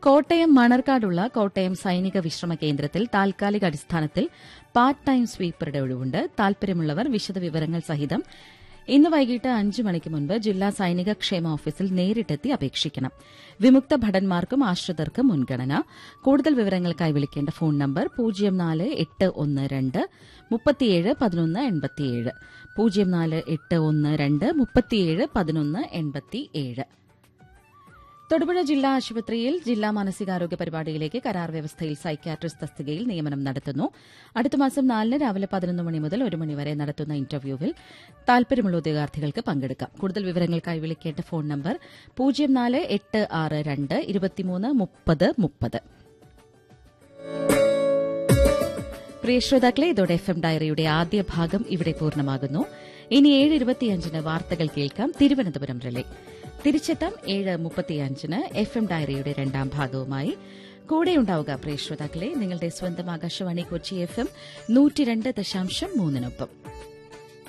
കോട്ടയം മണർക്കാടുള്ള കോട്ടയം സൈനിക വിശ്രമ കേന്ദ്രത്തിൽ താൽക്കാലിക അടിസ്ഥാനത്തിൽ പാർട്ട് ടൈം സ്വീപ്പറുടെ ഒഴിവുണ്ട് താൽപര്യമുള്ളവർ വിശദവിവരങ്ങൾ സഹിതം ഇന്ന് വൈകിട്ട് അഞ്ച് മണിക്ക് മുൻപ് ജില്ലാ സൈനിക ക്ഷേമ ഓഫീസിൽ നേരിട്ടെത്തി അപേക്ഷിക്കണം വിമുക്ത ഭടന്മാർക്കും ആശ്രിതർക്കും മുൻഗണന കൂടുതൽ വിവരങ്ങൾക്കായി വിളിക്കേണ്ട ഫോൺ നമ്പർ പൂജ്യം നാല് എട്ട് ഒന്ന് രണ്ട് മുപ്പത്തിയേഴ് പതിനൊന്ന് എൺപത്തിയേഴ് പൂജ്യം നാല് എട്ട് ഒന്ന് രണ്ട് മുപ്പത്തിയേഴ് പതിനൊന്ന് എൺപത്തിയേഴ് തൊടുപുഴ ജില്ലാ ആശുപത്രിയിൽ ജില്ലാ മാനസികാരോഗ്യ പരിപാടിയിലേക്ക് കരാർ വ്യവസ്ഥയിൽ സൈക്യാട്രിസ്റ്റ് തസ്തികയിൽ നിയമനം നടത്തുന്നു അടുത്ത മാസം നാലിന് രാവിലെ പതിനൊന്ന് മണി മുതൽ ഒരു മണിവരെ നടത്തുന്ന ഇന്റർവ്യൂവിൽ താൽപര്യമുള്ള ഉദ്യോഗാർത്ഥികൾക്ക് പങ്കെടുക്കാം കൂടുതൽ വിവരങ്ങൾക്കായി വിളിക്കേണ്ട ഫോൺ നമ്പർ പൂജ്യം നാല് എട്ട് ആറ് രണ്ട് ഇരുപത്തിമൂന്ന് മുപ്പത് മുപ്പത് പ്രിയ ശ്രോതാക്കളെ ഇതോടെ എഫ് എം ഡയറിയുടെ ആദ്യ ഭാഗം ഇവിടെ പൂർണ്ണമാകുന്നു ഇനി ഏഴ് ഇരുപത്തിയഞ്ചിന് വാർത്തകൾ കേൾക്കാം തിരുവനന്തപുരം റിലേ തിരിച്ചെത്താം ഏഴ് മുപ്പത്തിയഞ്ചിന് എഫ് എം ഡയറിയുടെ രണ്ടാം ഭാഗവുമായി കൂടെയുണ്ടാവുക പ്രിയ ശ്രോതാക്കളെ നിങ്ങളുടെ സ്വന്തം ആകാശവാണി കൊച്ചി എഫ് എം നൂറ്റിരണ്ട് ദശാംശം മൂന്നിനൊപ്പം